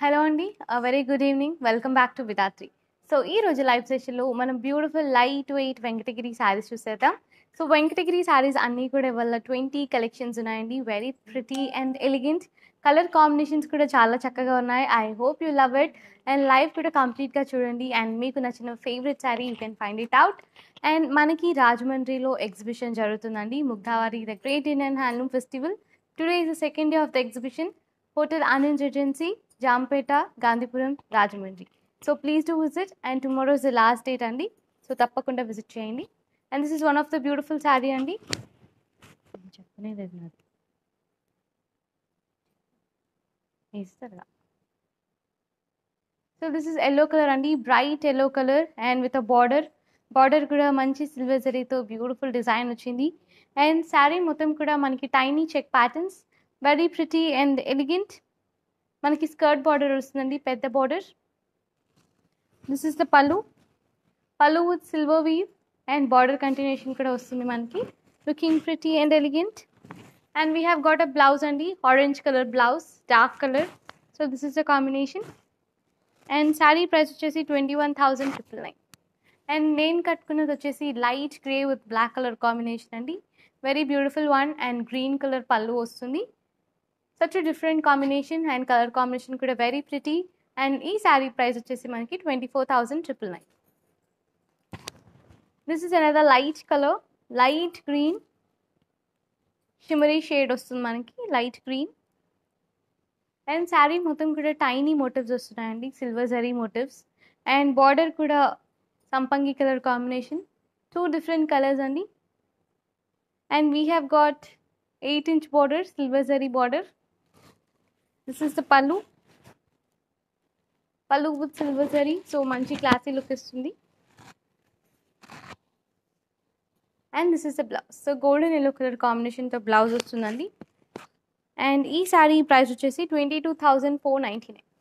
Hello అండి very good evening welcome back to Vidhatri so ఈ రోజు లైవ్ సెషన్లో మనం beautiful light weight Venkatagiri saris చూసేద్దాం సో వెంకటగిరి శారీస్ అన్నీ కూడా ఇవాళ ట్వంటీ కలెక్షన్స్ ఉన్నాయండి very pretty and elegant colour combinations కూడా చాలా చక్కగా ఉన్నాయి I hope you love it and live కూడా కంప్లీట్గా చూడండి అండ్ మీకు నచ్చిన favourite sari you can find it out and మనకి రాజమండ్రిలో ఎగ్జిబిషన్ జరుగుతుందండి ముగ్ధావారి the great Indian handloom festival today is the second day of the exhibition hotel Anand regency Jampeta Gandhipuram Rajahmundry so please to visit and tomorrow is the last date అండి so తప్పకుండా visit చేయండి and this is one of the beautiful sari అండి చెప్పనే లేదు నాది ఇస్తారా so this is yellow colour అండి bright yellow colour and with a border border కూడా మంచి సిల్వర్ జరీతో బ్యూటిఫుల్ డిజైన్ వచ్చింది అండ్ శారీ మొత్తం కూడా మనకి tiny check patterns very pretty and elegant మనకి స్కర్ట్ బార్డర్ వస్తుందండి పెద్ద border this is the pallu pallu with silver weave and border continuation కూడా వస్తుంది మనకి looking pretty and elegant and we have got a blouse అండి orange colour blouse dark colour so this is the combination and sari price వచ్చేసి twenty one thousand triple nine and నేను కట్టుకున్నది వచ్చేసి light grey with black colour combination అండి very beautiful one and green colour pallu వస్తుంది such different combination and colour combination కూడా very pretty and ఈ sari price వచ్చేసి మనకి twenty four thousand triple nine this is another light colour light green shimmery shade వస్తుంది మనకి light green and sari మొత్తం కూడా tiny motifs వస్తున్నాయండి silver zari motifs and border కూడా సంపంగి colour combination two different colours అండి and we have got eight inch border silver zari border this is the pallu pallu with silver zari so మంచి classy look ఇస్తుంది and this is the blouse so golden yellow colour కాంబినేషన్తో blouse వస్తుందండి and ఈ sari price వచ్చేసి twenty two thousand four ninety nine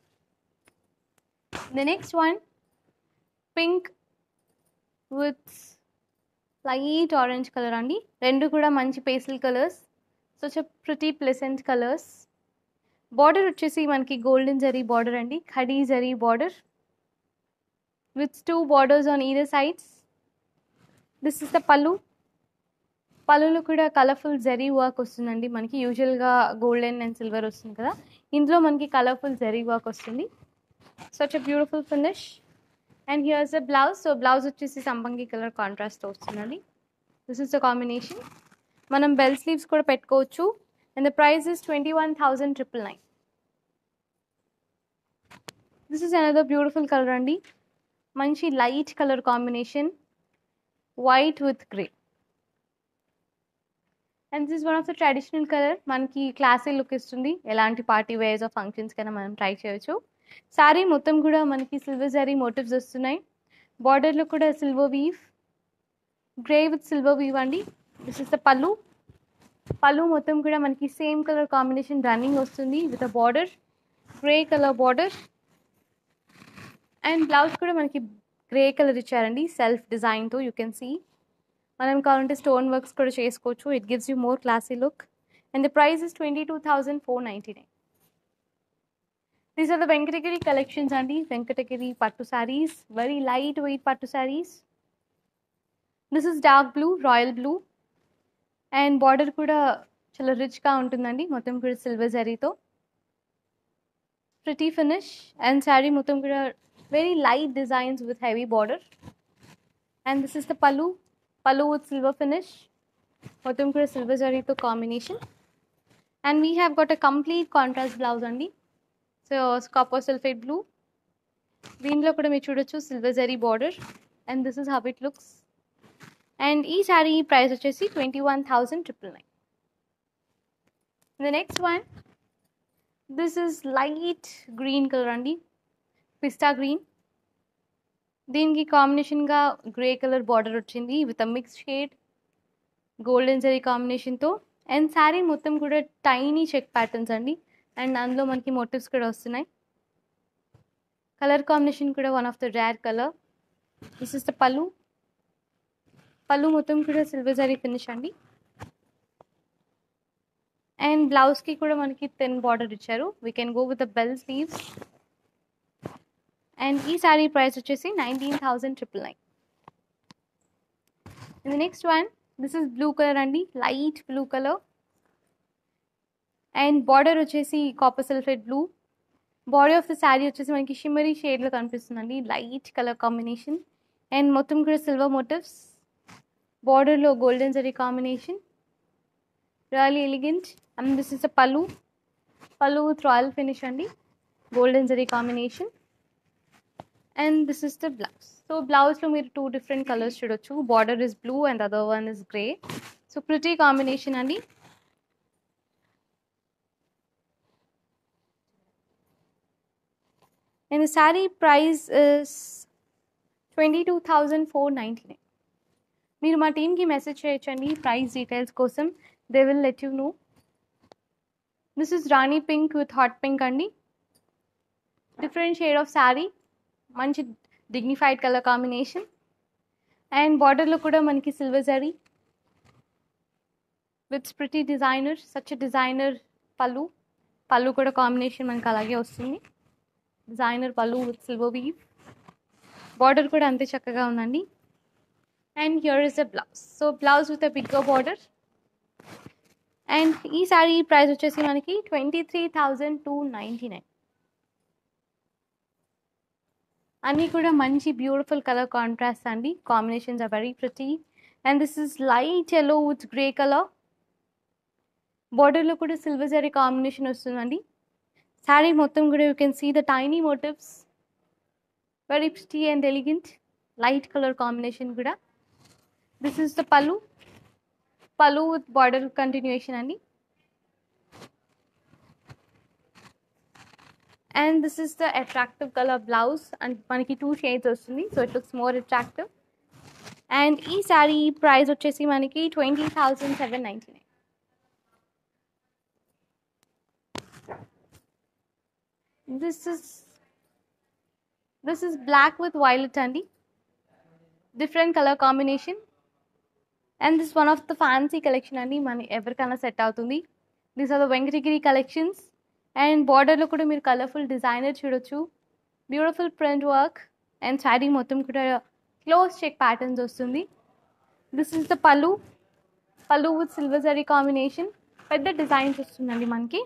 the next one pink with light orange colour అండి రెండు కూడా మంచి పేస్టల్ కలర్స్ సో చ ప్రిటీ ప్లెసెంట్ కలర్స్ బార్డర్ వచ్చేసి మనకి గోల్డెన్ జరీ బార్డర్ అండి khadi zari border with two borders on either sides this is the pallu పళ్ళులో కూడా కలర్ఫుల్ జరీ వర్క్ వస్తుందండి మనకి యూజువల్గా గోల్డెన్ అండ్ సిల్వర్ వస్తుంది కదా ఇందులో మనకి కలర్ఫుల్ జరీ వర్క్ వస్తుంది such a beautiful finish and here's the blouse so blouse వచ్చేసి సంపంగి కలర్ కాంట్రాస్ట్ వస్తుందండి దిస్ ఇస్ ద కాంబినేషన్ మనం బెల్ స్లీవ్స్ కూడా పెట్టుకోవచ్చు and the price is twenty one thousand triple nine this is another beautiful colour అండి మంచి light colour combination white with grey and this one of the traditional colour మనకి classy look ఇస్తుంది ఎలాంటి party wears of functions కైనా మనం try చేయొచ్చు శారీ మొత్తం కూడా మనకి సిల్వర్ శారీ మోటివ్స్ వస్తున్నాయి బార్డర్లో కూడా silver weave grey with silver weave అండి this is the pallu pallu మొత్తం కూడా మనకి సేమ్ కలర్ కాంబినేషన్ రన్నింగ్ వస్తుంది with a border grey colour border and blouse కూడా మనకి గ్రే కలర్ ఇచ్చారండి సెల్ఫ్ డిజైన్తో యూ కెన్ సీ మనం కావాలంటే స్టోన్ వర్క్స్ కూడా చేసుకోవచ్చు it gives you more classy look and the price is twenty two thousand four ninety nine these are the Venkatagiri collections అండి వెంకటగిరి పట్టు శారీస్ వెరీ లైట్ వెయిట్ పట్టు saris this is dark blue royal blue and border కూడా చాలా రిచ్గా ఉంటుందండి మొత్తం కూడా silver జరీతో ప్రిటీ ఫినిష్ అండ్ శారీ మొత్తం కూడా very light designs with heavy border and this is the pallu pallu with silver finish మొత్తం కూడా సిల్వర్ జరీతో combination and we have got a complete contrast blouse అండి సో కాపర్ సల్ఫేట్ బ్లూ దీనిలో కూడా మీరు చూడొచ్చు silver zari border and this is how it looks and ఈ sari price వచ్చేసి twenty one thousand triple nine the next one this is light green colour అండి పిస్తా green దీనికి కాంబినేషన్గా గ్రే కలర్ బార్డర్ వచ్చింది with a mix shade golden zari కాంబినేషన్తో and sari మొత్తం కూడా tiny check patterns అండి అండ్ అందులో మనకి మోటివ్స్ కూడా వస్తున్నాయి కలర్ కాంబినేషన్ కూడా one of the rare colour this is the pallu pallu మొత్తం కూడా సిల్వర్ జరీ ఫినిష్ అండి అండ్ బ్లౌజ్కి కూడా మనకి థిన్ బార్డర్ ఇచ్చారు we can go with the bell sleeves and ఈ శారీ ప్రైస్ వచ్చేసి నైన్టీన్ థౌజండ్ ట్రిపుల్ నైన్ ఇది next one this is blue colour అండి light blue colour and border వచ్చేసి copper sulphate blue body of the sari వచ్చేసి మనకి shimmery షేడ్లో కనిపిస్తుందండి light colour combination and మొత్తం కూడా సిల్వర్ మోటివ్స్ బార్డర్లో golden zari combination really elegant and this is a pallu pallu with royal finish అండి golden zari combination and this is the blouse so బ్లౌజ్లో మీరు టూ డిఫరెంట్ కలర్స్ చూడొచ్చు border is blue and other one is grey so pretty combination అండి and sari price is twenty two thousand four ninety nine మీరు మా టీమ్కి message చేయొచ్చండి price details కోసం they will let you know this is rani pink with hot pink అండి different shade of sari మంచి dignified colour combination and బార్డర్లో కూడా మనకి silver zari with pretty designer such designer pallu pallu కూడా కాంబినేషన్ మనకి అలాగే వస్తుంది డిజైనర్ పళ్ళు విత్ సిల్వర్ వీవ్ బార్డర్ కూడా అంతే చక్కగా ఉందండి and here is the blouse so blouse with a bigger border and ఈ శారీ ప్రైస్ వచ్చేసి మనకి twenty three thousand two ninety nine అన్నీ కూడా మంచి బ్యూటిఫుల్ కలర్ కాంట్రాస్ట్ అండి combinations are very pretty and this is light yellow with grey colour బార్డర్లో కూడా silver zari combination వస్తుందండి శారీ మొత్తం కూడా you can see the tiny motifs very pretty and elegant light colour combination కూడా this is the pallu pallu with border continuation అండి and this is the attractive colour blouse and మనకి two shades వస్తుంది so it looks more attractive and ఈ sari price వచ్చేసి మనకి twenty thousand seven ninety nine this is this is black with violet అండి different colour combination and this one of the fancy collection అండి మన ఎవరికైనా set అవుతుంది these are the Venkatagiri collections and బార్డర్లో కూడా మీరు కలర్ఫుల్ డిజైనర్ చూడొచ్చు beautiful print work and sari మొత్తం కూడా క్లోజ్ చెక్ ప్యాటర్న్స్ వస్తుంది this is the pallu pallu with silver zari combination పెద్ద డిజైన్స్ వస్తుందండి మనకి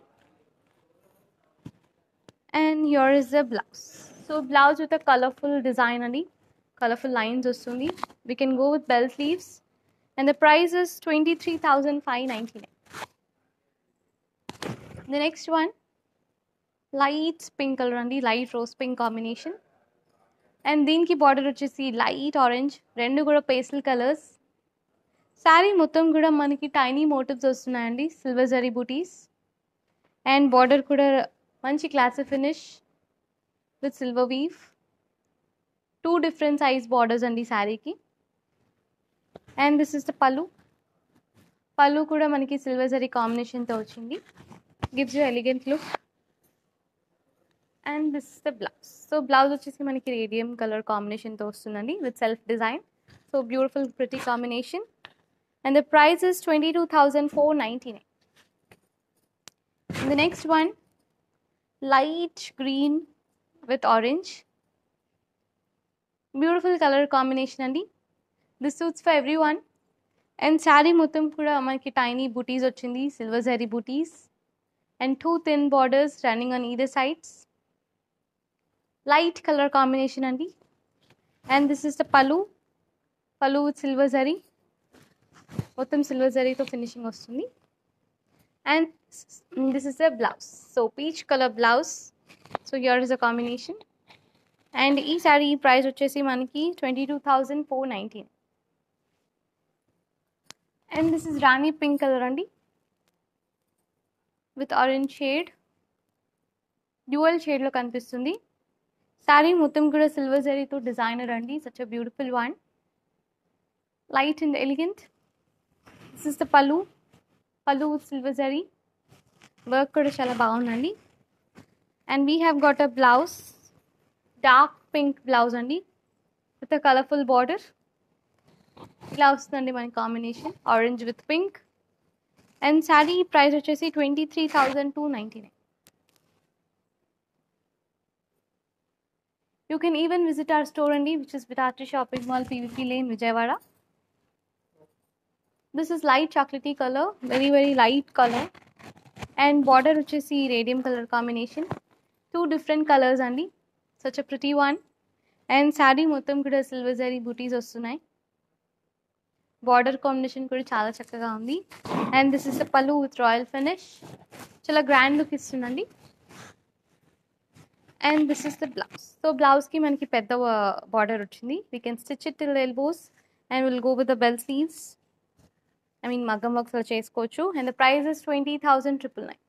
and here is the blouse so blouse with a colourful design అండి కలర్ఫుల్ లైన్స్ వస్తుంది we can go with bell sleeves and the price is twenty three thousand five ninety nine the next one light pink colour అండి light rose pink combination and దీనికి border వచ్చేసి light orange రెండు కూడా pastel colours sari మొత్తం కూడా మనకి tiny motifs వస్తున్నాయండి silver zari butis and border కూడా మంచి class finish with silver weave two different size borders అండి శారీకి and this is the pallu pallu కూడా మనకి సిల్వర్ జరీ కాంబినేషన్తో వచ్చింది gives you elegant look and this is the blouse so blouse వచ్చేసి మనకి రేడియం కలర్ కాంబినేషన్తో వస్తుందండి with self design so beautiful pretty combination and the price is twenty two thousand four ninety nine the next one light green with orange beautiful colour combination అండి this suits for everyone and sari మొత్తం కూడా మనకి tiny butis వచ్చింది silver zari butis and two thin borders running on either sides light colour combination అండి and this is the pallu pallu with silver zari మొత్తం silver జరీతో finishing వస్తుంది and this is the blouse so peach colour blouse so here is the combination and ఈ sari price వచ్చేసి మనకి twenty two thousand four nineteen and this is rani pink colour అండి with orange shade dual షేడ్లో కనిపిస్తుంది శారీ మొత్తం కూడా silver జరీతో designer అండి such a beautiful one light and elegant this is the pallu pallu with silver zari work కూడా చాలా బాగుందండి and we have got a blouse dark pink blouse అండి విత్ అ కలర్ఫుల్ బార్డర్ ఇలా వస్తుందండి మన combination orange with pink and sari price వచ్చేసి twenty three thousand two ninety nine You can even visit our store only, which is Vitati Shopping Mall, PVP Lane, Vijayawada. This is light chocolatey color, very very light color. And border వచ్చేసి radium color combination. Two different colors అండి. Such a pretty one. And sari మొత్తం కూడా silver zari బూటీస్ వస్తున్నాయి border combination కూడా చాలా చక్కగా ఉంది and this is the pallu with royal finish చాలా గ్రాండ్ లుక్ ఇస్తుందండి and this is the blouse so బ్లౌజ్కి మనకి పెద్ద బార్డర్ వచ్చింది we can stitch it till elbows and will go with the bell sleeves I mean maggam works అలా చేసుకోవచ్చు and the price is twenty thousand triple nine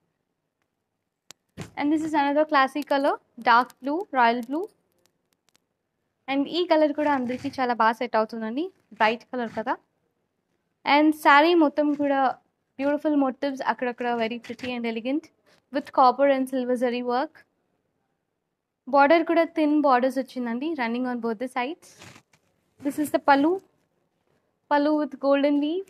and this is another classic colour dark blue royal blue and ఈ colour కూడా అందరికీ చాలా బాగా set అవుతుందండి bright colour కదా and sari మొత్తం కూడా బ్యూటిఫుల్ మోటివ్స్ అక్కడక్కడ very pretty and elegant with copper and silver zari work border కూడా థిన్ బార్డర్స్ వచ్చిందండి running on both the sides this is the pallu pallu with golden weave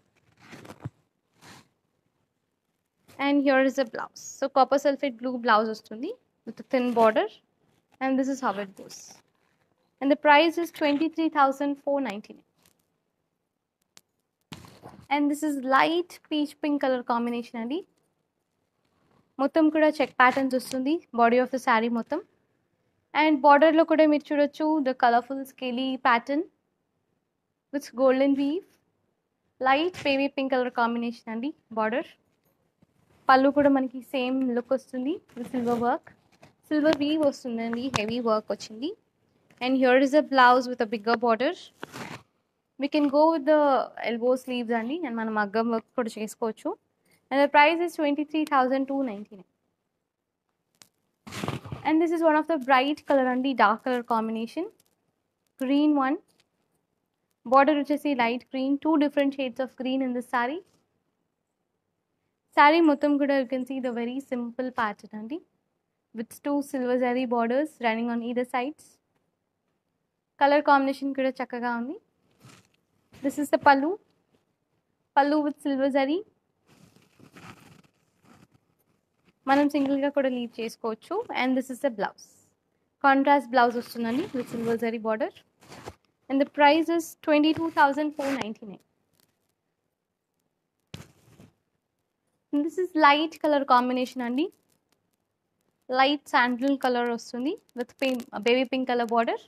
and here is the blouse so copper sulphate blue blouse వస్తుంది with thin border and this is how it goes and the price is 23,499 and this is light peach pink color combination అండి మొత్తం కూడా check patterns వస్తుంది body of the sari మొత్తం and బార్డర్లో కూడా మీరు చూడొచ్చు the colourful scaly pattern with golden weave light baby pink colour combination అండి బార్డర్ పళ్ళు కూడా మనకి సేమ్ లుక్ వస్తుంది with silver work silver weave వస్తుందండి హెవీ వర్క్ వచ్చింది and here is a blouse with a bigger border we can go with the elbow sleeves అండి and మనం మగ్గం work కూడా చేసుకోవచ్చు and the price is 23299 and this is one of the bright color అండి dark color combination green one border వచ్చేసి light green two different shades of green in this saree saree మొత్తం కూడా you can see the very simple pattern అండి with two silver zari borders running on either sides colour combination కూడా చక్కగా ఉంది this is the pallu pallu with silver zari మనం సింగిల్గా కూడా leave చేసుకోవచ్చు and this is the blouse contrast blouse వస్తుందండి with silver zari border and the price is twenty two thousand four ninety nine this is light colour combination అండి light sandal colour వస్తుంది with pink baby pink colour border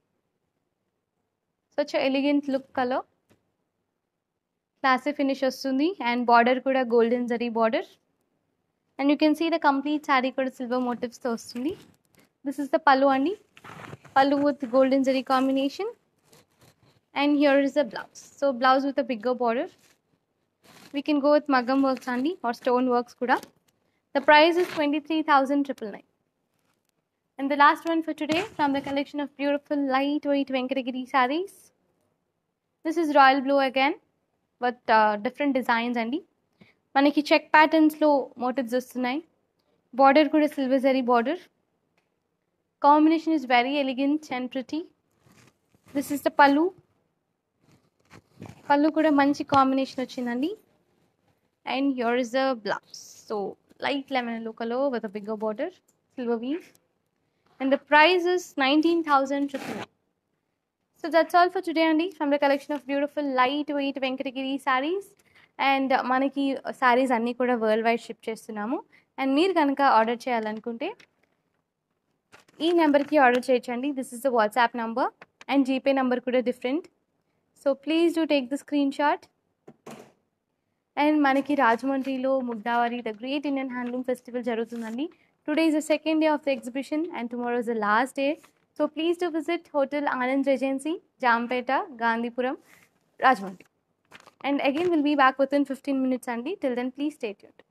such elegant look colour classy finish వస్తుంది and border కూడా golden zari border and you can see the complete sari కూడా silver మోటివ్స్తో వస్తుంది this is the pallu అండి pallu with golden zari combination and here is the blouse so blouse with a bigger border we can go with maggam works అండి or stone works కూడా the price is twenty three thousand triple nine And the last one for today from the collection of beautiful lightweight Venkatagiri sarees. This is royal blue again with uh, different designs అండి మనకి check ప్యాటర్న్స్లో motifs వస్తున్నాయి border కూడా silver zari border combination is very elegant and pretty this is the pallu pallu కూడా మంచి combination వచ్చిందండి and here is the blouse so light lemon yellow colour with a bigger border silver weave and the price is 19,000 So that's all for today, Andy, from the collection of beautiful lightweight Venkatagiri sarees. And మనకి శారీస్ అన్నీ కూడా world wide ship చేస్తున్నాము and మీరు కనుక order చేయాలనుకుంటే ఈ నెంబర్కి order చేయొచ్చండి this is the WhatsApp number and GPay number కూడా different so please do take the screenshot and మనకి రాజమండ్రిలో ముగ్దావరి the great Indian handloom festival జరుగుతుందండి Today is the second day of the exhibition and tomorrow is the last day. So please do visit Hotel Anand Regency, Jampeta, Gandhipuram, Rajahmundry. And again, we'll be back within 15 minutes, Andy. Till then, please stay tuned.